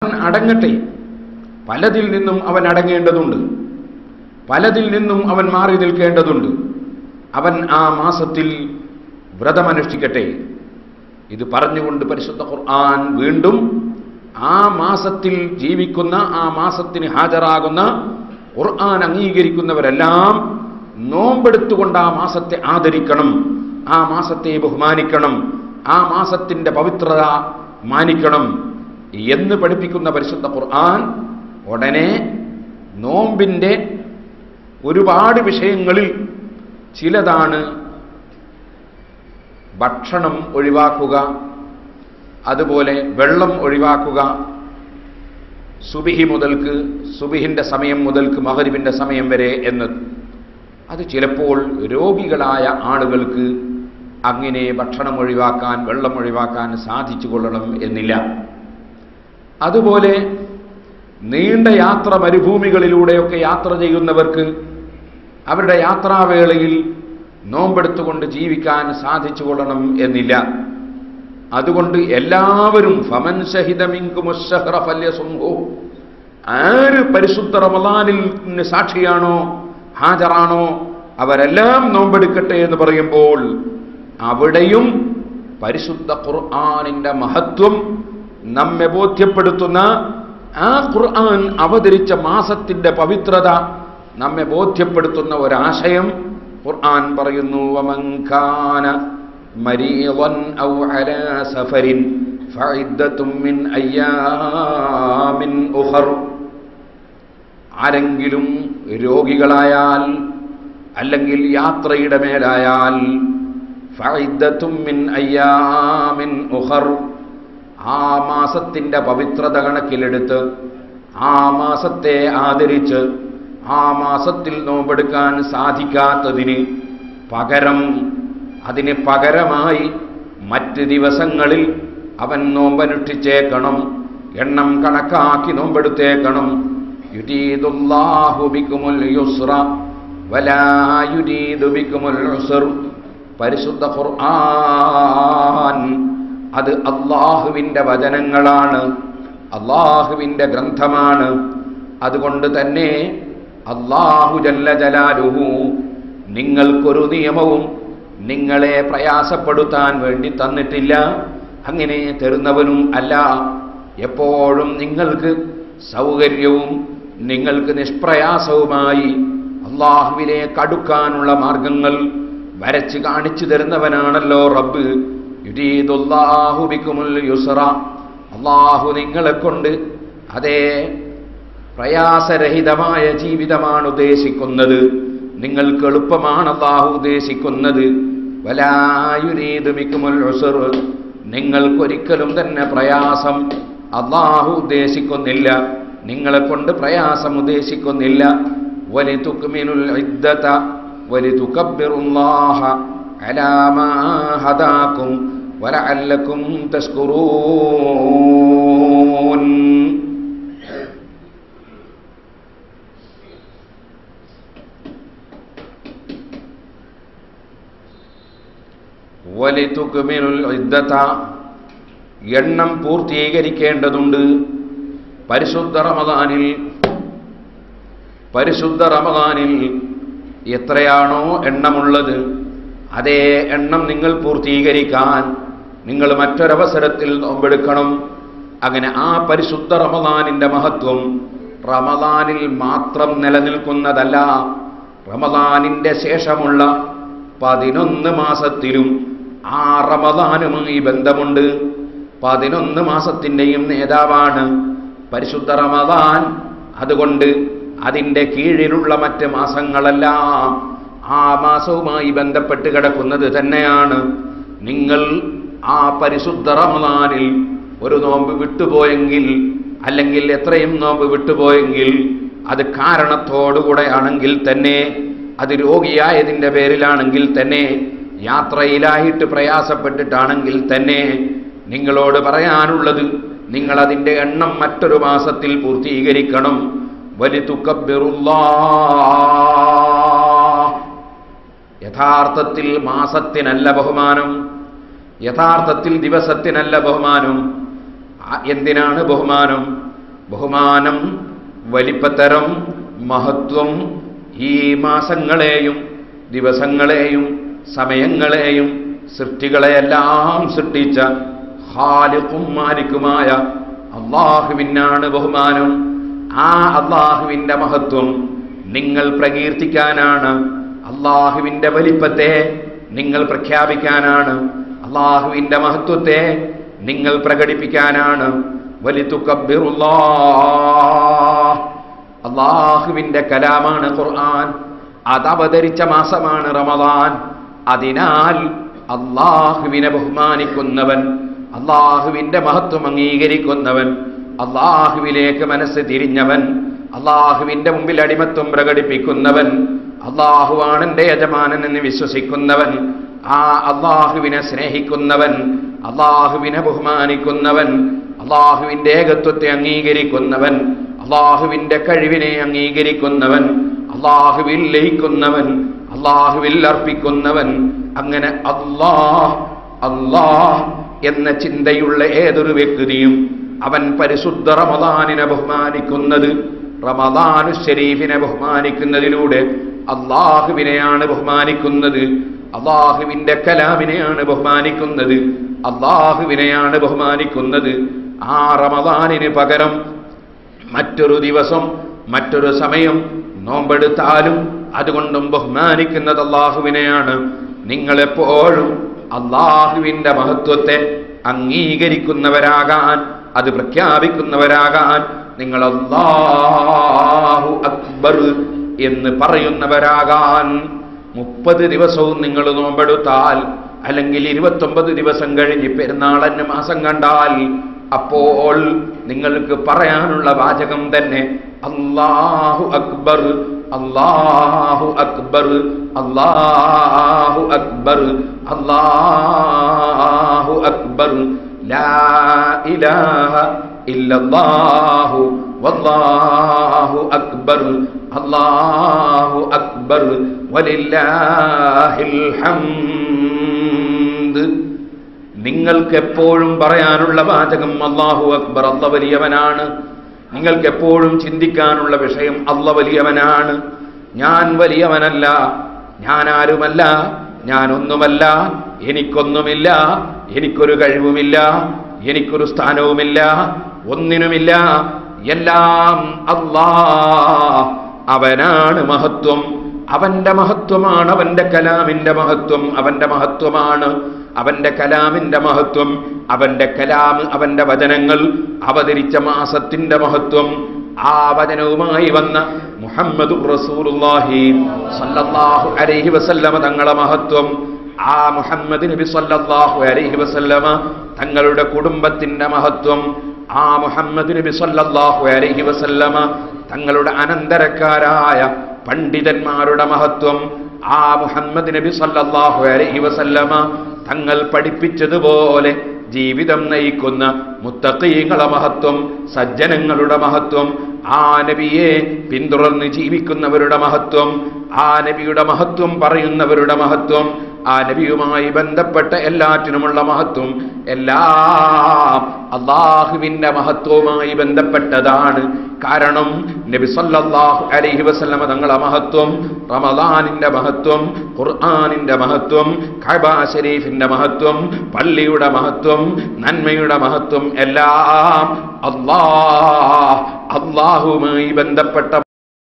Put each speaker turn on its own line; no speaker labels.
അടങ്ങട്ടെ പലതിൽ നിന്നും അവൻ അടങ്ങേണ്ടതുണ്ട് പലതിൽ നിന്നും അവൻ മാറി നിൽക്കേണ്ടതുണ്ട് അവൻ ആ മാസത്തിൽ വ്രതമനുഷ്ഠിക്കട്ടെ ഇത് പറഞ്ഞുകൊണ്ട് പരിശുദ്ധ ഖുർആൻ വീണ്ടും ആ മാസത്തിൽ ജീവിക്കുന്ന ആ മാസത്തിന് ഹാജരാകുന്ന ഖുർആൻ അംഗീകരിക്കുന്നവരെല്ലാം നോമ്പെടുത്തുകൊണ്ട് ആ മാസത്തെ ആദരിക്കണം ആ മാസത്തെ ബഹുമാനിക്കണം ആ മാസത്തിന്റെ പവിത്രത മാനിക്കണം എന്ന് പഠിപ്പിക്കുന്ന പരിശുദ്ധ ഖുർആൻ ഉടനെ നോമ്പിന്റെ ഒരുപാട് വിഷയങ്ങളിൽ ചിലതാണ് ഭക്ഷണം ഒഴിവാക്കുക അതുപോലെ വെള്ളം ഒഴിവാക്കുക സുബിഹി മുതൽക്ക് സുബിഹിന്റെ സമയം മുതൽക്ക് മകരിബിന്റെ സമയം വരെ എന്നത് അത് ചിലപ്പോൾ രോഗികളായ ആളുകൾക്ക് അങ്ങനെ ഭക്ഷണം ഒഴിവാക്കാൻ വെള്ളം ഒഴിവാക്കാൻ സാധിച്ചു കൊള്ളണം എന്നില്ല അതുപോലെ നീണ്ട യാത്ര മരുഭൂമികളിലൂടെയൊക്കെ യാത്ര ചെയ്യുന്നവർക്ക് അവരുടെ യാത്രാവേളയിൽ നോമ്പെടുത്തുകൊണ്ട് ജീവിക്കാൻ സാധിച്ചു കൊള്ളണം എന്നില്ല അതുകൊണ്ട് എല്ലാവരും ഫമൻ ഷഹിദമിങ്കുമുഷഹ്റഫല്യസുംഹു ആര് പരിശുദ്ധ റമദാനിൽ സാക്ഷിയാണോ ഹാജറാണോ അവരെല്ലാം നോമ്പെടുക്കട്ടെ എന്ന് പറയുമ്പോൾ അവിടെയും പരിശുദ്ധ ഖുർആാനിന്റെ മഹത്വം നമ്മെ ബോധ്യപ്പെടുത്തുന്ന ആ ഖുർആൻ അവതരിച്ച മാസത്തിന്റെ പവിത്രത നമ്മെ ബോധ്യപ്പെടുത്തുന്ന ഒരാശയം ഖുർആൻ പറയുന്നു വമൻകാന മരീളൻ ഔ അലാ സഫരിൻ ഫഇദ്ദത്തും മിൻ അയ്യാമിൻ ഉഖർ ആരെങ്കിലും രോഗികളായാൽ അല്ലെങ്കിൽ യാത്രയുടെ മേലായാൽ ഫഇദ്ദത്തും മിൻ അയ്യാമിൻ ഉഖർ ആ മാസത്തിന്റെ പവിത്രത കണക്കിലെടുത്ത് ആ മാസത്തെ ആദരിച്ച് ആ മാസത്തിൽ നോമ്പെടുക്കാൻ സാധിക്കാത്തതിന് പകരം അതിന് പകരമായി മറ്റ് ദിവസങ്ങളിൽ അവൻ നോമ്പനുഷ്ഠിച്ചേക്കണം എണ്ണം കണക്കാക്കി നോമ്പെടുത്തേക്കണം യുരീദുല്ലാഹു ബിക്കുമുൽ യുസ്ര വലാ യുരീദു ബിക്കുമുൽ ഉസ്ർ പരിശുദ്ധ ഖുർആൻ അത് അള്ളാഹുവിൻ്റെ വചനങ്ങളാണ് അള്ളാഹുവിൻ്റെ ഗ്രന്ഥമാണ് അതുകൊണ്ട് തന്നെ അള്ളാഹു ജല്ല ജലാലുഹു നിങ്ങൾക്കൊരു നിയമവും നിങ്ങളെ പ്രയാസപ്പെടുത്താൻ വേണ്ടി തന്നിട്ടില്ല അങ്ങനെ തരുന്നവനും അല്ല എപ്പോഴും നിങ്ങൾക്ക് സൗകര്യവും നിങ്ങൾക്ക് നിഷ്പ്രയാസവുമായി അള്ളാഹുവിലേക്ക് അടുക്കാനുള്ള മാർഗങ്ങൾ വരച്ച് കാണിച്ചു തരുന്നവനാണല്ലോ റബ്ബ് യുരീദുല്ലാഹു ബിക്കുമുൽ യുസ്ര അള്ളാഹു നിങ്ങളെ കൊണ്ട് അതേ പ്രയാസരഹിതമായ ജീവിതമാണ് ഉദ്ദേശിക്കുന്നത് നിങ്ങൾക്ക് എളുപ്പമാണ് അള്ളാഹു ഉദ്ദേശിക്കുന്നത് വലായുരീദ് ബിക്കുമുൽ ഉസ്ർ നിങ്ങൾക്കൊരിക്കലും തന്നെ പ്രയാസം അള്ളാഹു ഉദ്ദേശിക്കുന്നില്ല നിങ്ങളെ കൊണ്ട് പ്രയാസം ഉദ്ദേശിക്കുന്നില്ല വലിതുക്മിനുൽ ഇദ്ദത വലിതുകബ്ബിറുല്ലാഹ അലാ മാ ഹദാകും വലഅല്ലക്കും തഷ്കുറൂൻ വലിതുക്മിനുൽ ഇദ്ദത എണ്ണം പൂർത്തീകരിക്കേണ്ടതുണ്ട് പരിശുദ്ധ റമദാനിൽ പരിശുദ്ധ റമദാനിൽ എത്രയാണോ എണ്ണമുള്ളത് അതേ എണ്ണം നിങ്ങൾ പൂർത്തീകരിക്കാൻ നിങ്ങൾ മറ്റൊരവസരത്തിൽ നോമ്പെടുക്കണം അങ്ങനെ ആ പരിശുദ്ധ റമദാനിന്റെ മഹത്വം റമദാനിൽ മാത്രം നിലനിൽക്കുന്നതല്ല റമദാനിന്റെ ശേഷമുള്ള പതിനൊന്ന് മാസത്തിലും ആ റമദാനുമായി ബന്ധമുണ്ട് പതിനൊന്ന് മാസത്തിൻ്റെയും നേതാവാണ് പരിശുദ്ധ റമദാൻ അതുകൊണ്ട് അതിൻ്റെ കീഴിലുള്ള മറ്റ് മാസങ്ങളെല്ലാം ആ മാസവുമായി ബന്ധപ്പെട്ട് കിടക്കുന്നത് തന്നെയാണ് നിങ്ങൾ ആ പരിശുദ്ധ റമദാനിൽ ഒരു നോമ്പ് വിട്ടുപോയെങ്കിൽ അല്ലെങ്കിൽ എത്രയും നോമ്പ് വിട്ടുപോയെങ്കിൽ അത് കാരണത്തോടുകൂടെ ആണെങ്കിൽ തന്നെ അത് രോഗിയായതിൻ്റെ പേരിലാണെങ്കിൽ തന്നെ യാത്രയിലായിട്ട് പ്രയാസപ്പെട്ടിട്ടാണെങ്കിൽ തന്നെ നിങ്ങളോട് പറയാനുള്ളത് നിങ്ങൾ അതിൻ്റെ എണ്ണം മറ്റൊരു മാസത്തിൽ പൂർത്തീകരിക്കണം വലിതുക്കബിറുല്ലാ യഥാർത്ഥത്തിൽ മാസത്തിനല്ല ബഹുമാനം യഥാർത്ഥത്തിൽ ദിവസത്തിനല്ല ബഹുമാനം ആ- എന്തിനാണ് ബഹുമാനം ബഹുമാനം വലിപ്പത്തരം മഹത്വം ഈ മാസങ്ങളെയും ദിവസങ്ങളെയും സമയങ്ങളെയും സൃഷ്ടികളെയെല്ലാം സൃഷ്ടിച്ച ഹാലിക്കും മാലിക്കുമായ അള്ളാഹുവിനാണ് ബഹുമാനം ആ അള്ളാഹുവിന്റെ മഹത്വം നിങ്ങൾ പ്രകീർത്തിക്കാനാണ് അള്ളാഹുവിന്റെ വലിപ്പത്തെ നിങ്ങൾ പ്രഖ്യാപിക്കാനാണ് അള്ളാഹുവിന്റെ മഹത്വത്തെ നിങ്ങൾ പ്രകടിപ്പിക്കാനാണ് വലിത്തുക്കബിറുല്ലാ അള്ളാഹുവിന്റെ കലാമാണ് ഖുർആൻ അത് അവതരിച്ച മാസമാണ് റമദാൻ അതിനാൽ അള്ളാഹുവിനെ ബഹുമാനിക്കുന്നവൻ അള്ളാഹുവിന്റെ മഹത്വം അംഗീകരിക്കുന്നവൻ അള്ളാഹുവിലേക്ക് മനസ്സ് തിരിഞ്ഞവൻ അള്ളാഹുവിന്റെ മുമ്പിൽ അടിമത്വം പ്രകടിപ്പിക്കുന്നവൻ അള്ളാഹുവാണ് എൻ്റെ യജമാനൻ എന്ന് വിശ്വസിക്കുന്നവൻ ആ അള്ളാഹുവിനെ സ്നേഹിക്കുന്നവൻ അള്ളാഹുവിനെ ബഹുമാനിക്കുന്നവൻ അള്ളാഹുവിന്റെ ഏകത്വത്തെ അംഗീകരിക്കുന്നവൻ അള്ളാഹുവിന്റെ കഴിവിനെ അംഗീകരിക്കുന്നവൻ അള്ളാഹുവിൽ ലയിക്കുന്നവൻ അള്ളാഹുവിൽ അർപ്പിക്കുന്നവൻ അങ്ങനെ അള്ളാഹ് അള്ളാഹ് എന്ന ചിന്തയുള്ള ഏതൊരു വ്യക്തിയും അവൻ പരിശുദ്ധ റമദാനിനെ ബഹുമാനിക്കുന്നത് റമദാനു ഷരീഫിനെ ബഹുമാനിക്കുന്നതിലൂടെ അള്ളാഹുവിനെയാണ് ബഹുമാനിക്കുന്നത് അള്ളാഹുവിന്റെ കലാമിനെയാണ് ബഹുമാനിക്കുന്നത് അള്ളാഹുവിനെയാണ് ബഹുമാനിക്കുന്നത് ആ റമദാനിന് പകരം മറ്റൊരു ദിവസം മറ്റൊരു സമയം നോമ്പെടുത്താലും അതുകൊണ്ടും ബഹുമാനിക്കുന്നത് അള്ളാഹുവിനെയാണ് നിങ്ങളെപ്പോഴും അള്ളാഹുവിന്റെ മഹത്വത്തെ അംഗീകരിക്കുന്നവരാകാൻ അത് പ്രഖ്യാപിക്കുന്നവരാകാൻ നിങ്ങൾ അള്ളാഹു അക്ബർ എന്ന് പറയുന്നവരാകാൻ മുപ്പത് ദിവസവും നിങ്ങൾ നോമ്പെടുത്താൽ അല്ലെങ്കിൽ ഇരുപത്തൊമ്പത് ദിവസം കഴിഞ്ഞ് പെരുന്നാളന് മാസം കണ്ടാൽ അപ്പോൾ നിങ്ങൾക്ക് പറയാനുള്ള വാചകം തന്നെ അള്ളാഹു അക്ബർ അള്ളാഹു അക്ബർ അള്ളാഹു അക്ബർ അള്ളാഹു അക്ബർ ലാ ഇലാഹ ഇല്ലല്ലാഹു വല്ലാഹു അക്ബർ അള്ളാഹു അക്ബർ വലില്ലാഹിൽ ഹംദ് നിങ്ങൾക്ക് എപ്പോഴും പറയാനുള്ള വാചകം അള്ളാഹു അക്ബർ അല്ല വലിയവനാണ് നിങ്ങൾക്ക് എപ്പോഴും ചിന്തിക്കാനുള്ള വിഷയം അല്ല വലിയവനാണ് ഞാൻ വലിയവനല്ല ഞാൻ ആരുമല്ല ഞാനൊന്നുമല്ല എനിക്കൊന്നുമില്ല എനിക്കൊരു കഴിവുമില്ല എനിക്കൊരു സ്ഥാനവുമില്ല ഒന്നിനുമില്ല എല്ലാം അല്ലാ അവനാണ് മഹത്വം അവന്റെ മഹത്വമാണ് അവന്റെ കലാമിന്റെ മഹത്വം അവന്റെ മഹത്വമാണ് അവന്റെ കലാമിന്റെ മഹത്വം അവന്റെ കലാം അവന്റെ വചനങ്ങൾ അവതരിച്ച മാസത്തിന്റെ മഹത്വം ആ വചനവുമായി വന്ന മുഹമ്മദ് റസൂലുള്ളാഹി സല്ലല്ലാഹു അലൈഹി വസല്ലമ തങ്ങളെ മഹത്വം ആ മുഹമ്മദ് നബി സല്ലല്ലാഹു അലൈഹി വസല്ലമ തങ്ങളുടെ കുടുംബത്തിന്റെ മഹത്വം ആ മുഹമ്മദ് നബി സല്ലല്ലാഹു അലൈഹി വസല്ലമ തങ്ങളുടെ അനന്തരക്കാരായ പണ്ഡിതന്മാരുടെ മഹത്വം ആ മുഹമ്മദ് നബി സല്ലല്ലാഹു അലൈഹി വസല്ലമ തങ്ങൾ പഠിപ്പിച്ചതുപോലെ ജീവിതം നയിക്കുന്ന മുത്തഖീങ്ങളെ മഹത്വം സജ്ജനങ്ങളുടെ മഹത്വം ആ നബിയെ പിന്തുടർന്ന് ജീവിക്കുന്നവരുടെ മഹത്വം ആ നബിയുടെ മഹത്വം പറയുന്നവരുടെ മഹത്വം ആ നബിയുമായി ബന്ധപ്പെട്ട എല്ലാറ്റിനുമുള്ള മഹത്വം എല്ലാം അള്ളാഹുവിന്റെ മഹത്വവുമായി ബന്ധപ്പെട്ടതാണ് കാരണം നബി സല്ലല്ലാഹു അലൈഹി വസല്ലമ തങ്ങളെ മഹത്വം റമദാനിന്റെ മഹത്വം ഖുർആനിന്റെ മഹത്വം കഅബ ശരീഫിന്റെ മഹത്വം പള്ളിയുടെ മഹത്വം നന്മയുടെ മഹത്വം എല്ലാം അള്ളാഹ് അള്ളാഹുവുമായി ബന്ധപ്പെട്ട